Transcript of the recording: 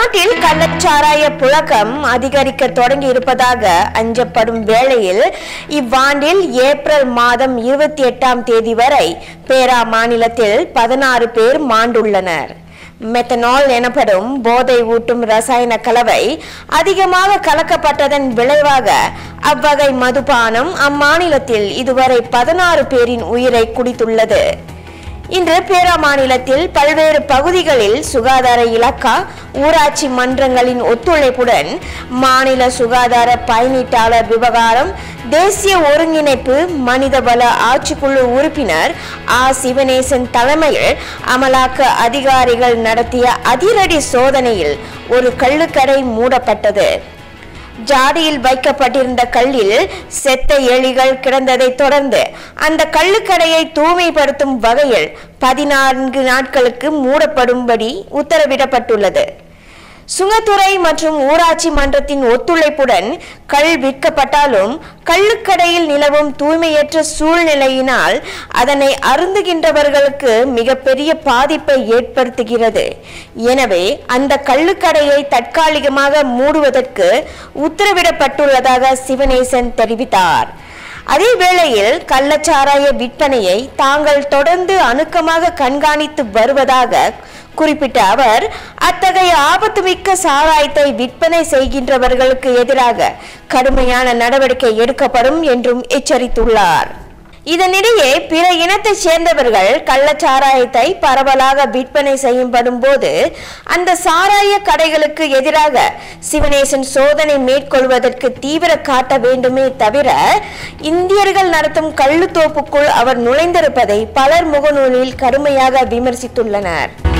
நாட்டில் கள்ளச்சாராய புழக்கம் அதிகரிக்க தொடங்கி இருப்பதாக அஞ்சப்படும் வேளையில் இவ்வாண்டில் ஏப்ரல் மாதம் இருபத்தி எட்டாம் தேதி வரை பேரா மாநிலத்தில் பதினாறு பேர் மாண்டுள்ளனர் மெத்தனால் எனப்படும் போதை ஊட்டும் ரசாயன கலவை அதிகமாக கலக்கப்பட்டதன் விளைவாக அவ்வகை மதுபானம் அம்மாநிலத்தில் இதுவரை பதினாறு பேரின் உயிரை குடித்துள்ளது இன்று பேரா மாநிலத்தில் பல்வேறு பகுதிகளில் சுகாதார இலாக்கா ஊராட்சி மன்றங்களின் ஒத்துழைப்புடன் மாநில சுகாதார பயனீட்டாளர் விவகாரம் தேசிய ஒருங்கிணைப்பு மனிதவள ஆட்சிக்குழு உறுப்பினர் ஆ சிவனேசன் தலைமையில் அமலாக்க அதிகாரிகள் நடத்திய அதிரடி சோதனையில் ஒரு கள்ளுக்கடை மூடப்பட்டது ஜாடியில் வைக்கப்பட்டிருந்த கல்லில் செத்த எலிகள் கிடந்ததை தொடர்ந்து அந்த கள்ளுக்கடையை தூய்மைப்படுத்தும் வகையில் பதினான்கு நாட்களுக்கு மூடப்படும்படி உத்தரவிடப்பட்டுள்ளது சுங்கத்துறை மற்றும் ஊராட்சி மன்றத்தின் ஒத்துழைப்புடன் கள் விற்கப்பட்டாலும் கள்ளுக்கடையில் நிலவும் தூய்மையற்ற சூழ்நிலையினால் அதனை அருந்துகின்றவர்களுக்கு மிகப்பெரிய பாதிப்பை ஏற்படுத்துகிறது எனவே அந்த கள்ளுக்கடையை தற்காலிகமாக மூடுவதற்கு உத்தரவிடப்பட்டுள்ளதாக சிவனேசன் தெரிவித்தார் அதே வேளையில் கள்ளச்சாராய விற்பனையை தாங்கள் தொடர்ந்து அணுக்கமாக கண்காணித்து வருவதாக குறிப்பிட்ட அவர் அத்தகைய ஆபத்துமிக்க சாராயத்தை விற்பனை செய்கின்றவர்களுக்கு எதிராக கடுமையான நடவடிக்கை எடுக்கப்படும் என்றும் எச்சரித்துள்ளார் இதனிடையே பிற இனத்தைச் சேர்ந்தவர்கள் கள்ளச்சாராயத்தை பரவலாக விற்பனை செய்யப்படும் போது அந்த சாராய கடைகளுக்கு எதிராக சிவனேசன் சோதனை மேற்கொள்வதற்கு தீவிர காட்ட வேண்டுமே தவிர இந்தியர்கள் நடத்தும் கள்ளுத்தோப்புக்குள் அவர் நுழைந்திருப்பதை பலர் முகநூலில் கடுமையாக விமர்சித்துள்ளனர்